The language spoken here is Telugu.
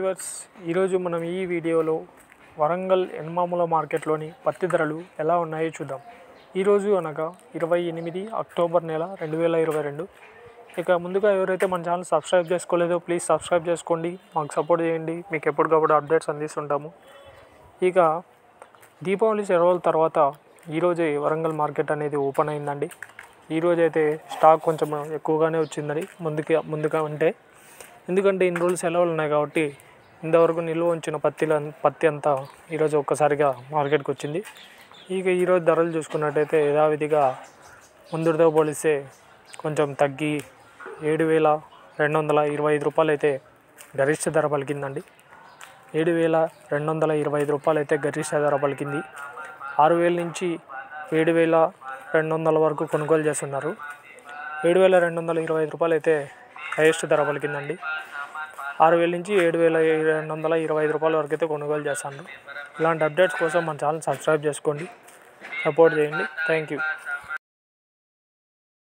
వ్యూవర్స్ ఈరోజు మనం ఈ వీడియోలో వరంగల్ ఎన్మాముల మార్కెట్లోని పత్తి ధరలు ఎలా ఉన్నాయో చూద్దాం ఈరోజు అనగా ఇరవై ఎనిమిది అక్టోబర్ నెల రెండు వేల ఇరవై రెండు ఇక ముందుగా ఎవరైతే మన ఛానల్ సబ్స్క్రైబ్ చేసుకోలేదో ప్లీజ్ సబ్స్క్రైబ్ చేసుకోండి మాకు సపోర్ట్ చేయండి మీకు ఎప్పటికప్పుడు అప్డేట్స్ అందిస్తుంటాము ఇక దీపావళి సెలవుల తర్వాత ఈరోజే వరంగల్ మార్కెట్ అనేది ఓపెన్ అయిందండి ఈరోజు అయితే స్టాక్ కొంచెం ఎక్కువగానే వచ్చిందని ముందుగా ముందుగా ఉంటే ఎందుకంటే ఇన్ని రోజులు సెలవులు ఉన్నాయి కాబట్టి ఇంతవరకు నిల్వ ఉంచిన పత్తిల పత్తి అంతా ఈరోజు ఒక్కసారిగా మార్కెట్కి వచ్చింది ఇక ఈరోజు ధరలు చూసుకున్నట్టయితే యథావిధిగా ముందుతో పోలిస్తే కొంచెం తగ్గి ఏడు వేల రెండు వందల ఇరవై ఐదు రూపాయలు అయితే గరిష్ట ధర పలికిందండి ఏడు వేల రెండు వందల ఇరవై ఐదు రూపాయలు అయితే గరిష్ట ధర పలికింది ఆరు వేల నుంచి ఏడు వేల రెండు వందల వరకు కొనుగోలు చేస్తున్నారు ఏడు వేల రెండు వందల ఇరవై ఐదు రూపాయలు అయితే హైయెస్ట్ ధర పలికిందండి ఆరు వేల నుంచి ఏడు వేల రెండు వందల ఇరవై ఐదు రూపాయల వరకు అయితే కొనుగోలు చేస్తాను ఇలాంటి అప్డేట్స్ కోసం మన ఛానల్ సబ్స్క్రైబ్ చేసుకోండి సపోర్ట్ చేయండి థ్యాంక్ యూ